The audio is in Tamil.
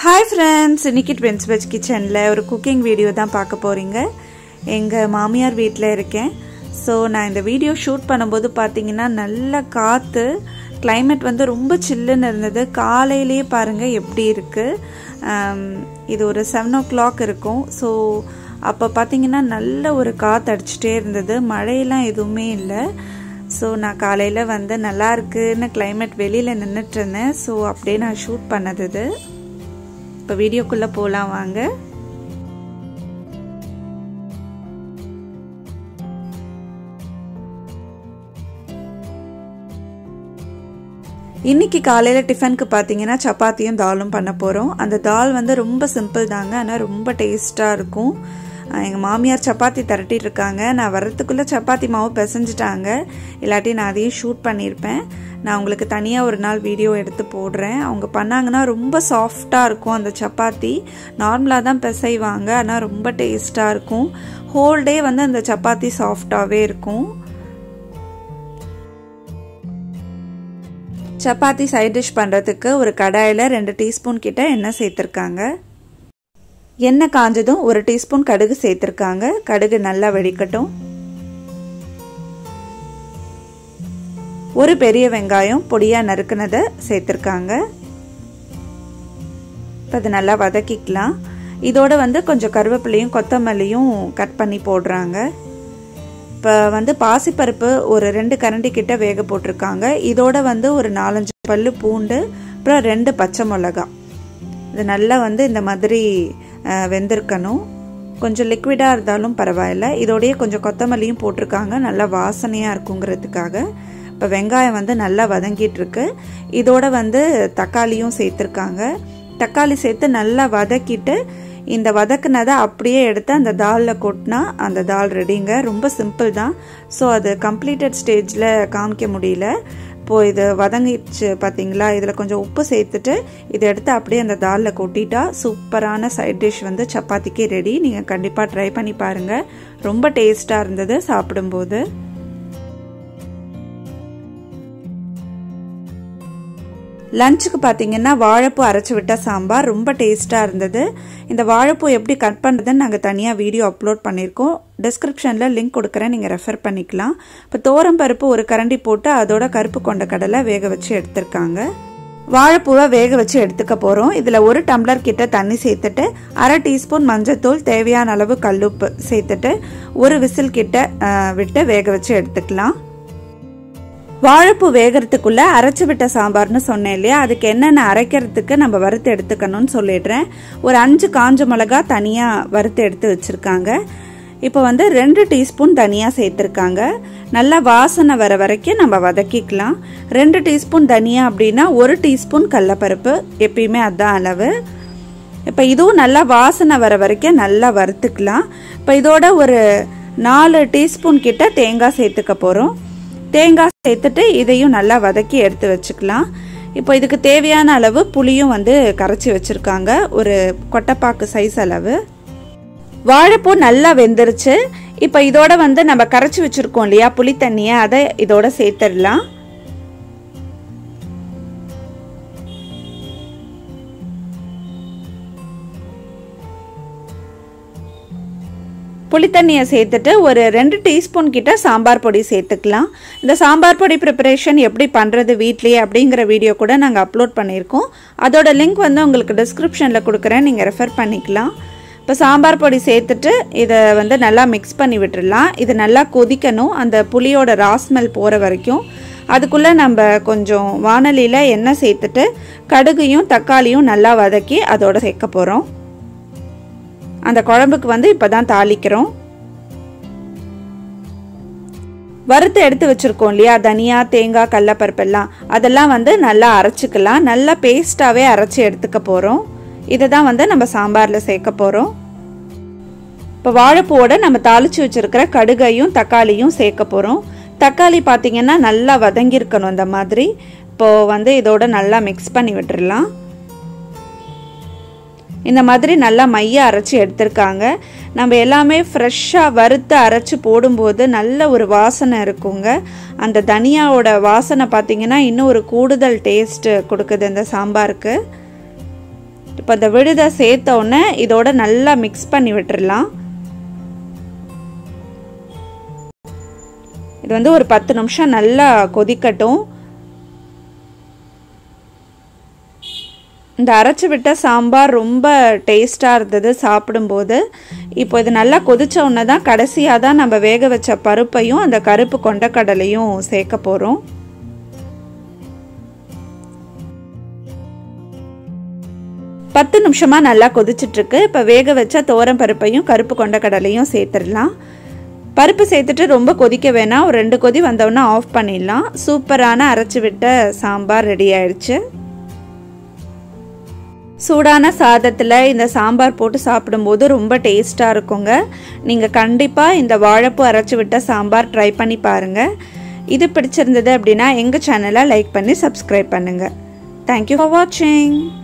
ஹாய் ஃப்ரெண்ட்ஸ் இன்னைக்கு ட்வின்ஸ் வெஜ் கிச்சனில் ஒரு குக்கிங் வீடியோ தான் பார்க்க போகிறீங்க எங்கள் மாமியார் வீட்டில் இருக்கேன் ஸோ நான் இந்த வீடியோ ஷூட் பண்ணும்போது பார்த்தீங்கன்னா நல்ல காற்று climate வந்து ரொம்ப சில்லுன்னு இருந்தது காலையிலேயே பாருங்கள் எப்படி இருக்குது இது ஒரு செவன் ஓ கிளாக் இருக்கும் ஸோ அப்போ பார்த்தீங்கன்னா நல்ல ஒரு காற்று அடிச்சுட்டே இருந்தது மழையெல்லாம் எதுவுமே இல்லை ஸோ நான் காலையில் வந்து நல்லா இருக்குன்னு climate வெளியில் நின்றுட்டு இருந்தேன் ஸோ அப்படியே நான் ஷூட் பண்ணது இது இப்போ வீடியோக்குள்ளே போகலாம் வாங்க இன்னைக்கு காலையில் டிஃபனுக்கு பார்த்தீங்கன்னா சப்பாத்தியும் தாலும் பண்ண போகிறோம் அந்த தால் வந்து ரொம்ப சிம்பிள் தாங்க ஆனால் ரொம்ப டேஸ்ட்டாக இருக்கும் எங்கள் மாமியார் சப்பாத்தி திரட்டிட்டு இருக்காங்க நான் வர்றதுக்குள்ளே சப்பாத்தி மாவு பிசைஞ்சிட்டாங்க இல்லாட்டி நான் அதையும் ஷூட் பண்ணியிருப்பேன் நான் உங்களுக்கு தனியாக ஒரு நாள் வீடியோ எடுத்து போடுறேன் அவங்க பண்ணாங்கன்னா ரொம்ப சாஃப்டாக இருக்கும் அந்த சப்பாத்தி நார்மலாக தான் பிசைவாங்க ஆனால் ரொம்ப டேஸ்ட்டாக இருக்கும் ஹோல் டே வந்து அந்த சப்பாத்தி சாஃப்டாகவே இருக்கும் சப்பாத்தி சைட் டிஷ் பண்ணுறதுக்கு ஒரு கடாயில் ரெண்டு டீஸ்பூன் கிட்ட எண்ணெய் சேர்த்துருக்காங்க எண்ணெய் காஞ்சதும் ஒரு டீஸ்பூன் கடுகு சேர்த்துருக்காங்க கடுகு நல்லா வெடிக்கட்டும் ஒரு பெரிய வெங்காயம் பொடியாக நறுக்குனதை சேர்த்துருக்காங்க இப்போ அது நல்லா வதக்கிக்கலாம் இதோட வந்து கொஞ்சம் கருவேப்பிலையும் கொத்தமல்லியும் கட் பண்ணி போடுறாங்க இப்போ வந்து பாசிப்பருப்பு ஒரு ரெண்டு கரண்டி கிட்ட வேக போட்டிருக்காங்க இதோட வந்து ஒரு நாலஞ்சு பல்லு பூண்டு அப்புறம் ரெண்டு பச்சை மிளகா இது நல்லா வந்து இந்த மாதிரி வெந்திருக்கணும் கொஞ்சம் லிக்விடாக இருந்தாலும் பரவாயில்ல இதோடய கொஞ்சம் கொத்தமல்லியும் போட்டிருக்காங்க நல்லா வாசனையாக இருக்குங்கிறதுக்காக இப்போ வெங்காயம் வந்து நல்லா வதங்கிட்டு இருக்கு இதோட வந்து தக்காளியும் சேர்த்துருக்காங்க தக்காளி சேர்த்து நல்லா வதக்கிட்டு இந்த வதக்குனதை அப்படியே எடுத்து அந்த தாலில் கொட்டினா அந்த தால் ரெடிங்க ரொம்ப சிம்பிள் தான் ஸோ அது கம்ப்ளீட்டட் ஸ்டேஜில் காமிக்க முடியல இப்போது இது வதங்கிடுச்சு பார்த்தீங்களா இதில் கொஞ்சம் உப்பு சேர்த்துட்டு இதை எடுத்து அப்படியே அந்த தாலில் கொட்டிட்டா சூப்பரான சைட் டிஷ் வந்து சப்பாத்திக்கு ரெடி நீங்கள் கண்டிப்பாக ட்ரை பண்ணி பாருங்கள் ரொம்ப டேஸ்ட்டாக இருந்தது சாப்பிடும்போது லஞ்சுக்கு பார்த்தீங்கன்னா வாழைப்பூ அரைச்சி விட்ட சாம்பார் ரொம்ப டேஸ்ட்டாக இருந்தது இந்த வாழைப்பூ எப்படி கட் பண்ணுறதுன்னு நாங்கள் தனியாக வீடியோ அப்லோட் பண்ணியிருக்கோம் டிஸ்கிரிப்ஷனில் லிங்க் கொடுக்குறேன் நீங்கள் ரெஃபர் பண்ணிக்கலாம் இப்போ தோரம் பருப்பு ஒரு கரண்டி போட்டு அதோட கருப்பு கொண்ட கடலை வேக வச்சு எடுத்திருக்காங்க வாழைப்பூவை வேக வச்சு எடுத்துக்க போகிறோம் இதில் ஒரு டம்ளர் கிட்ட தண்ணி சேர்த்துட்டு அரை டீஸ்பூன் மஞ்சத்தூள் தேவையான அளவு கல்லுப்பு சேர்த்துட்டு ஒரு விசில் கிட்ட விட்டு வேக வச்சு எடுத்துக்கலாம் வாழைப்பூ வேகிறதுக்குள்ள அரைச்சி விட்ட சாம்பார்னு சொன்னேன் இல்லையா அதுக்கு என்னென்ன அரைக்கிறதுக்கு நம்ம வறுத்து எடுத்துக்கணும்னு சொல்லிடுறேன் ஒரு அஞ்சு காஞ்ச மிளகா தனியாக வறுத்து எடுத்து வச்சுருக்காங்க இப்போ வந்து ரெண்டு டீஸ்பூன் தனியாக சேர்த்துருக்காங்க நல்லா வாசனை வர வரைக்கும் நம்ம வதக்கிக்கலாம் ரெண்டு டீஸ்பூன் தனியாக அப்படின்னா ஒரு டீஸ்பூன் கடலப்பருப்பு எப்பயுமே அதுதான் அளவு இப்போ இதுவும் நல்லா வாசனை வர வரைக்கும் நல்லா வறுத்துக்கலாம் இப்போ இதோட ஒரு நாலு டீஸ்பூன் கிட்ட தேங்காய் சேர்த்துக்க போகிறோம் தேங்காய் சேர்த்துட்டு இதையும் நல்லா வதக்கி எடுத்து வச்சுக்கலாம் இப்போ இதுக்கு தேவையான அளவு புளியும் வந்து கரைச்சி வச்சுருக்காங்க ஒரு கொட்டைப்பாக்கு சைஸ் அளவு வாழைப்பூ நல்லா வெந்துருச்சு இப்போ இதோட வந்து நம்ம கரைச்சி வச்சுருக்கோம் இல்லையா புளி தண்ணியை அதை இதோட சேர்த்துடலாம் புளித்தண்ணியை சேர்த்துட்டு ஒரு ரெண்டு டீஸ்பூன் கிட்ட சாம்பார் பொடி சேர்த்துக்கலாம் இந்த சாம்பார் பொடி ப்ரிப்பரேஷன் எப்படி பண்ணுறது வீட்லேயே அப்படிங்கிற வீடியோ கூட நாங்கள் அப்லோட் பண்ணியிருக்கோம் அதோட லிங்க் வந்து உங்களுக்கு டிஸ்கிரிப்ஷனில் கொடுக்குறேன் நீங்கள் ரெஃபர் பண்ணிக்கலாம் இப்போ சாம்பார் பொடி சேர்த்துட்டு இதை வந்து நல்லா மிக்ஸ் பண்ணி விட்டுடலாம் இது நல்லா கொதிக்கணும் அந்த புளியோட ராஸ்மெல் போகிற வரைக்கும் அதுக்குள்ளே நம்ம கொஞ்சம் வானலியில் எண்ணெய் சேர்த்துட்டு கடுகையும் தக்காளியும் நல்லா வதக்கி அதோட சேர்க்க போகிறோம் அந்த குழம்புக்கு வந்து இப்போ தான் தாளிக்கிறோம் வறுத்து எடுத்து வச்சுருக்கோம் இல்லையா தனியா தேங்காய் கடலப்பருப்பெல்லாம் அதெல்லாம் வந்து நல்லா அரைச்சிக்கலாம் நல்லா பேஸ்ட்டாகவே அரைச்சி எடுத்துக்க போகிறோம் இதை தான் வந்து நம்ம சாம்பாரில் சேர்க்க போகிறோம் இப்போ வாழைப்பூவோட நம்ம தாளித்து வச்சுருக்கிற கடுகையும் தக்காளியும் சேர்க்க போகிறோம் தக்காளி பார்த்திங்கன்னா நல்லா வதங்கியிருக்கணும் இந்த மாதிரி இப்போது வந்து இதோட நல்லா மிக்ஸ் பண்ணி விட்டுடலாம் இந்த மாதிரி நல்லா மைய அரைச்சி எடுத்திருக்காங்க நம்ம எல்லாமே ஃப்ரெஷ்ஷாக வறுத்து அரைச்சி போடும்போது நல்ல ஒரு வாசனை இருக்குங்க அந்த தனியாவோட வாசனை பார்த்திங்கன்னா இன்னும் ஒரு கூடுதல் டேஸ்ட்டு கொடுக்குது இந்த சாம்பாருக்கு இப்போ இந்த விழுதை சேர்த்த உடனே இதோட நல்லா மிக்ஸ் பண்ணி விட்டுறலாம் இது வந்து ஒரு பத்து நிமிஷம் நல்லா கொதிக்கட்டும் இந்த அரைச்சி விட்ட சாம்பார் ரொம்ப டேஸ்ட்டாக இருந்தது சாப்பிடும்போது இப்போ இது நல்லா கொதிச்ச உடனே தான் கடைசியாக தான் நம்ம வேக வச்ச பருப்பையும் அந்த கருப்பு கொண்டக்கடலையும் சேர்க்க போகிறோம் பத்து நிமிஷமாக நல்லா கொதிச்சிட்ருக்கு இப்போ வேக வச்ச தோரம் பருப்பையும் கருப்பு கொண்டக்கடலையும் சேர்த்துடலாம் பருப்பு சேர்த்துட்டு ரொம்ப கொதிக்க வேணாம் ஒரு ரெண்டு கொதி வந்தோடனே ஆஃப் பண்ணிடலாம் சூப்பரான அரைச்சி விட்ட சாம்பார் ரெடி ஆயிடுச்சு சூடான சாதத்தில் இந்த சாம்பார் போட்டு சாப்பிடும்போது ரொம்ப டேஸ்ட்டாக இருக்குங்க நீங்கள் கண்டிப்பாக இந்த வாழைப்பூ அரைச்சி விட்ட சாம்பார் ட்ரை பண்ணி பாருங்கள் இது பிடிச்சிருந்தது அப்படின்னா எங்கள் சேனலை லைக் பண்ணி சப்ஸ்கிரைப் பண்ணுங்கள் தேங்க்யூ ஃபார் வாட்சிங்